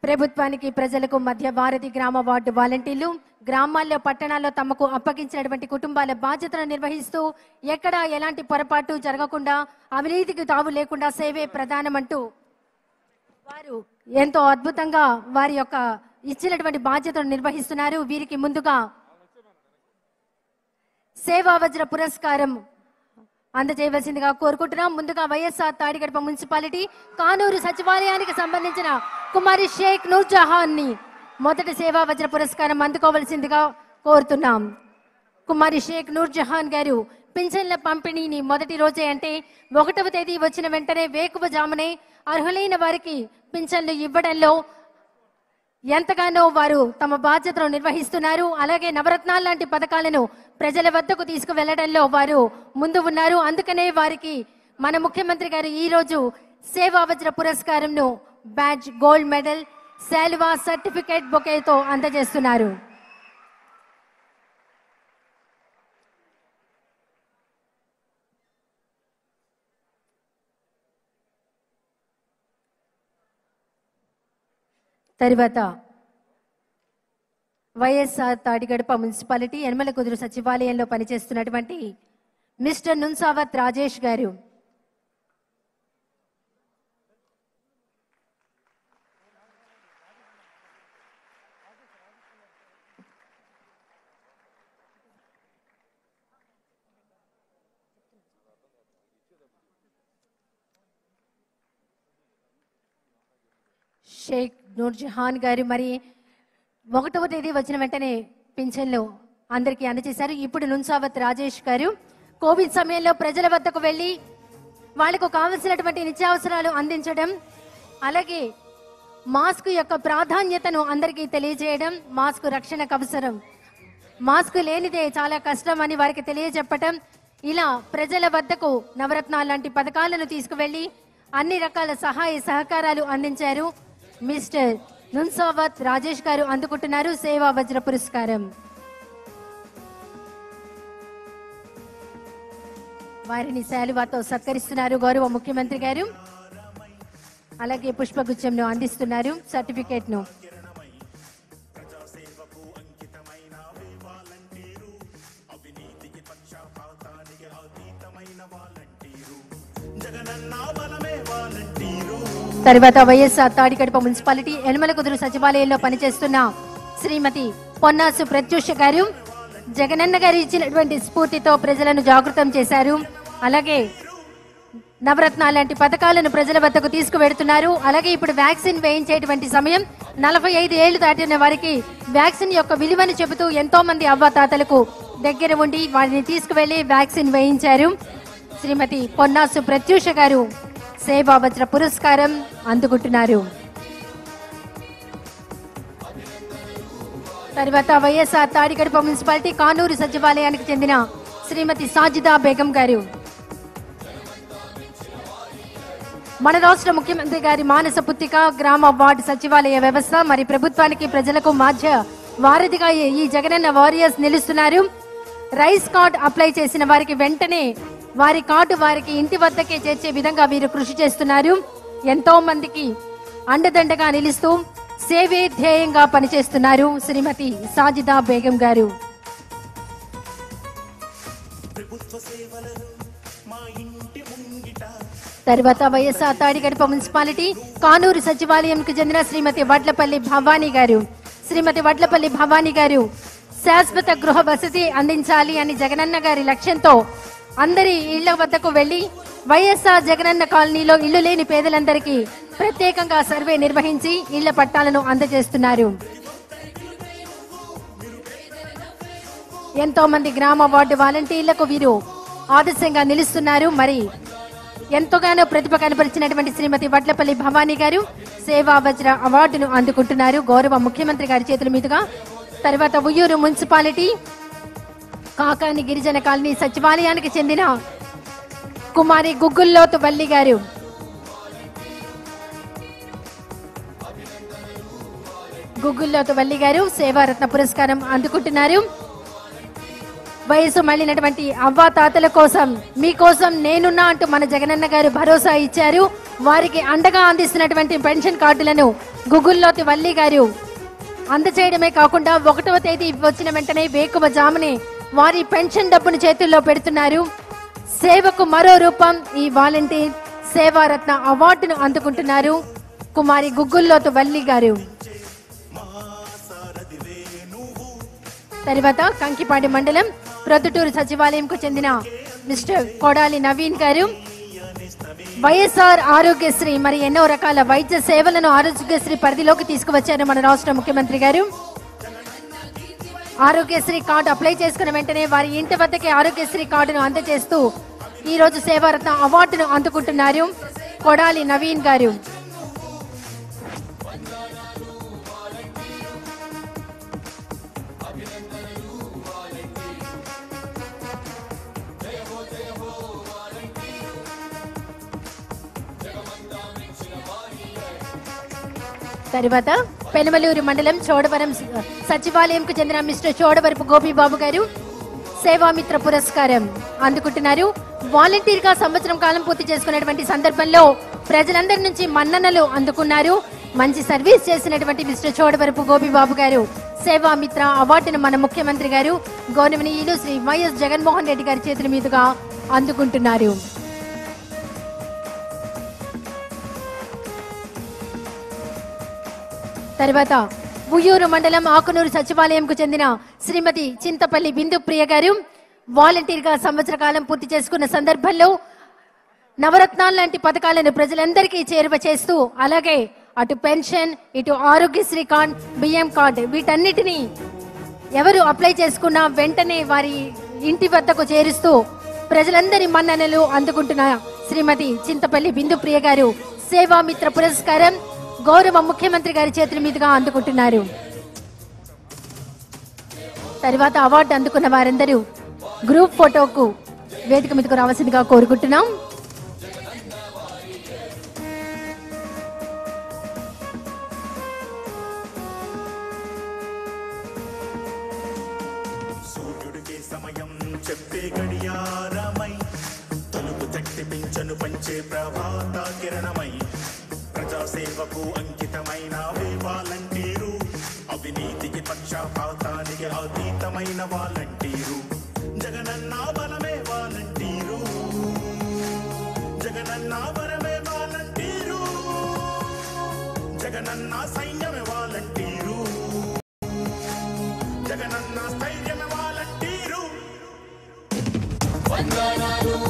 ప్రభుత్వానికి ప్రజలకు మధ్య వారధి గ్రామ వార్డు వాలంటీర్లు గ్రామాల్లో పట్టణాల్లో తమకు అప్పగించినటువంటి కుటుంబాల బాధ్యతను నిర్వహిస్తూ ఎక్కడా ఎలాంటి పొరపాటు జరగకుండా అవినీతికి తావు లేకుండా సేవే ప్రధానమంటూ వారు ఎంతో అద్భుతంగా వారి యొక్క ఇచ్చినటువంటి బాధ్యతను నిర్వహిస్తున్నారు వీరికి ముందుగా సేవా వజ్ర పురస్కారం అందజేయవలసిందిగా కోరుకుంటున్నాం ముందుగా వైఎస్ఆర్ తాడిగడప మున్సిపాలిటీ కానూరు సచివాలయానికి సంబంధించిన కుమారి షేక్ నూర్జహాన్ ని మొదటి సేవా వజ్ర పురస్కారం అందుకోవలసిందిగా కోరుతున్నాం కుమారి షేక్ నూర్జహాన్ గారు పింఛన్ల పంపిణీని మొదటి రోజే అంటే ఒకటవ తేదీ వచ్చిన వెంటనే వేకువజామునే అర్హులైన వారికి పింఛన్లు ఇవ్వడంలో ఎంతగానో వారు తమ బాధ్యతను నిర్వహిస్తున్నారు అలాగే నవరత్నాలు లాంటి పథకాలను ప్రజల వద్దకు తీసుకువెళ్లడంలో వారు ముందు ఉన్నారు అందుకనే వారికి మన ముఖ్యమంత్రి గారు ఈ రోజు సేవా వజ్ర పురస్కారంను బ్యాడ్జ్ గోల్డ్ మెడల్ శాలువా సర్టిఫికేట్ బొకేతో అందజేస్తున్నారు తరువాత వైఎస్ఆర్ తాడిగడప మున్సిపాలిటీ యనమల కుదురు సచివాలయంలో పనిచేస్తున్నటువంటి మిస్టర్ నున్సావత్ రాజేష్ గారు షేక్ నూర్జహాన్ గారు మరి ఒకటవ తేదీ వచ్చిన వెంటనే పింఛన్లు అందరికీ అందజేశారు ఇప్పుడు నున్సావత్ రాజేష్ గారు కోవిడ్ సమయంలో ప్రజల వద్దకు వెళ్ళి వాళ్లకు కావలసినటువంటి నిత్యావసరాలు అందించడం అలాగే మాస్క్ యొక్క ప్రాధాన్యతను అందరికీ తెలియజేయడం మాస్క్ రక్షణకు అవసరం మాస్క్ లేనిదే చాలా కష్టం అని వారికి తెలియజెప్పటం ఇలా ప్రజల వద్దకు నవరత్నాలు లాంటి పథకాలను తీసుకువెళ్లి అన్ని రకాల సహాయ సహకారాలు అందించారు మిస్టర్ నున్సావత్ రాజేష్ గారు అందుకుంటున్నారు సేవా వజ్ర పురస్కారం వారిని శాలువాతో సత్కరిస్తున్నారు గౌరవ ముఖ్యమంత్రి గారు అలాగే పుష్పగుచ్చంను అందిస్తున్నారు సర్టిఫికేట్ ను తర్వాత వైఎస్ఆర్ తాడికడప మున్సిపాలిటీ ఎనమల కుదురు సచివాలయంలో పనిచేస్తున్న శ్రీమతి పొన్నాసు ప్రత్యూష గారు జగనన్న గారు ఇచ్చినటువంటి స్ఫూర్తితో ప్రజలను జాగృతం చేశారు అలాగే నవరత్నాలు లాంటి పథకాలను ప్రజల వద్దకు తీసుకువెడుతున్నారు అలాగే ఇప్పుడు వ్యాక్సిన్ వేయించేటువంటి సమయం నలభై ఐదు ఏళ్లు దాటిన వారికి వ్యాక్సిన్ యొక్క విలువను చెబుతూ ఎంతో మంది అవ్వాతాతలకు దగ్గర ఉండి వారిని తీసుకువెళ్లి వ్యాక్సిన్ వేయించారు శ్రీమతి పొన్నాసు ప్రత్యూష గారు సేవా వజ్ర పురస్కారం అందుకుంటున్నారు తర్వాత వైఎస్ఆర్ తాడిగడప మున్సిపాలిటీ కానూరు సచివాలయానికి చెందిన శ్రీమతి సాజిదా బేగం గారు మన రాష్ట్ర ముఖ్యమంత్రి గారి మానస పుత్తిక గ్రామ వార్డు సచివాలయ వ్యవస్థ మరి ప్రభుత్వానికి ప్రజలకు మధ్య వారధిగా ఈ- ఈ జగనన్న వారియర్స్ నిలుస్తున్నారు రైస్ కార్డ్ అప్లై చేసిన వారికి వెంటనే వారి కార్డు వారికి ఇంటి వద్దకే చేర్చే విధంగా వీరు కృషి చేస్తున్నారు ఎంతో మందికి అండదండగా నిలుస్తూ సేవే ధ్యేయంగా పనిచేస్తున్నారు శ్రీమతి సాజిదా బేగం గారు తర్వాత వైఎస్ఆర్ తాడిగడప మున్సిపాలిటీ కానూరు సచివాలయంకు చెందిన శ్రీమతి వడ్లపల్లి భవానీ గారు శ్రీమతి వడ్లపల్లి భవానీ గారు శాశ్వత గృహ వసతి అందించాలి అని జగనన్న గారి లక్ష్యంతో అందరి ఇళ్ల వద్దకు వెళ్లి వైఎస్ఆర్ జగనన్న కాలనీలో ఇల్లు లేని పేదలందరికీ ప్రత్యేకంగా సర్వే నిర్వహించి ఇళ్ల పట్టాలను అందజేస్తున్నారు ఎంతో మంది గ్రామ వార్డు వాలంటీర్లకు వీరు ఆదర్శంగా నిలుస్తున్నారు మరి ఎంతగానో ప్రతిభ కనపరిచినటువంటి శ్రీమతి వడ్లపల్లి భవానీ గారు సేవా వజ్ర అవార్డును అందుకుంటున్నారు గౌరవ ముఖ్యమంత్రి గారి చేతుల మీదుగా తర్వాత ఉయ్యూరు మున్సిపాలిటీ కాకాని గిరిజన కాలనీ సచివాలయానికి చెందిన కుమారి గుగ్గుల్లోతు వల్లి గారు గుగ్గుల్లోతు వల్లి గారు సేవారత్న పురస్కారం అందుకుంటున్నారు వయసు మళ్ళినటువంటి అవ్వ తాతల కోసం మీకోసం నేనున్నా అంటూ మన జగనన్న గారు భరోసా ఇచ్చారు వారికి అండగా అందిస్తున్నటువంటి పెన్షన్ కార్డులను గుగుల్లోతి వల్లి గారు అందచేయడమే కాకుండా ఒకటవ తేదీ వచ్చిన వెంటనే వేకువ జామునే వారి పెన్షన్ డబ్బును చేతుల్లో పెడుతున్నారు సేవకు మరో రూపం ఈ వాలంటీర్ సేవారత్న అవార్డును అందుకుంటున్నారు కుమారి గుగ్గుల్లోతు వల్లి గారు తర్వాత కంకిపాడి మండలం ప్రొద్దుటూరు సచివాలయంకు చెందిన మిస్టర్ కొడాలి నవీన్ గారు వైఎస్ఆర్ ఆరోగ్యశ్రీ మరి ఎన్నో రకాల వైద్య సేవలను ఆరోగ్యశ్రీ పరిధిలోకి తీసుకువచ్చారు మన రాష్ట్ర ముఖ్యమంత్రి గారు ఆరోగ్యశ్రీ కార్డు అప్లై చేసుకున్న వెంటనే వారి ఇంటి వద్దకే ఆరోగ్యశ్రీ కార్డును అందజేస్తూ ఈ రోజు సేవారత్న అవార్డును అందుకుంటున్నారు కొడాలి నవీన్ గారు తర్వాత పెనమలూరు మండలం చోడవరం స- సచివాలయంకు చెందిన మిస్టర్ చోడవరపు గోపిబాబు గారు సేవామిత్ర పురస్కారం అందుకుంటున్నారు వాలంటీర్ గా సంవత్సరం కాలం పూర్తి చేసుకున్నటువంటి సందర్భంలో ప్రజలందరి నుంచి మన్ననలు అందుకున్నారు మంచి సర్వీస్ చేసినటువంటి మిస్టర్ చోడవరపు గోపిబాబు గారు సేవామిత్ర అవార్డును మన ముఖ్యమంత్రి గారు గౌరవనీయులు శ్రీ వైఎస్ జగన్మోహన్ రెడ్డి గారి చేతుల మీదుగా అందుకుంటున్నారు తర్వాత ఉయ్యూరు మండలం ఆకునూరు సచివాలయంకు చెందిన శ్రీమతి చింతపల్లి బిందు ప్రియ గారు వాలంటీర్ గా సంవత్సర కాలం పూర్తి చేసుకున్న సందర్భంలో నవరత్నాలు లాంటి పథకాలను ప్రజలందరికీ చేరువ చేస్తూ అలాగే అటు పెన్షన్ ఇటు ఆరోగ్యశ్రీ కార్డ్ బియ్యం కార్డ్ వీటన్నిటినీ ఎవరు అప్లై చేసుకున్నా వెంటనే వారి ఇంటి వద్దకు చేరుస్తూ ప్రజలందరి మన్ననలు అందుకుంటున్న శ్రీమతి చింతపల్లి బిందు ప్రియ గారు సేవామిత్ర పురస్కారం గౌరవ ముఖ్యమంత్రి గారి చేతుల మీదుగా అందుకుంటున్నారు తర్వాత అవార్డు అందుకున్న వారందరూ గ్రూప్ ఫోటోకు వేదిక మీదకు రావాల్సిందిగా కోరుకుంటున్నాం సూర్యుడికి సమయం చెప్పే గడియారమై తలుపు తట్టి పింఛను పంచే ప్రభాత కిరణమై ప్రజాసేవకు అంకితమైన వాలంటీరు అవినీతికి పక్షపాతానికి అతీతమైన వాలంటీరు జగనన్న బలమే వాలంటీరు జగనన్న బలమే వాలంటీరు జగనన్న సైన్యమే వాలంటీరు జగనన్న స్థైర్యమే వాలంటీరు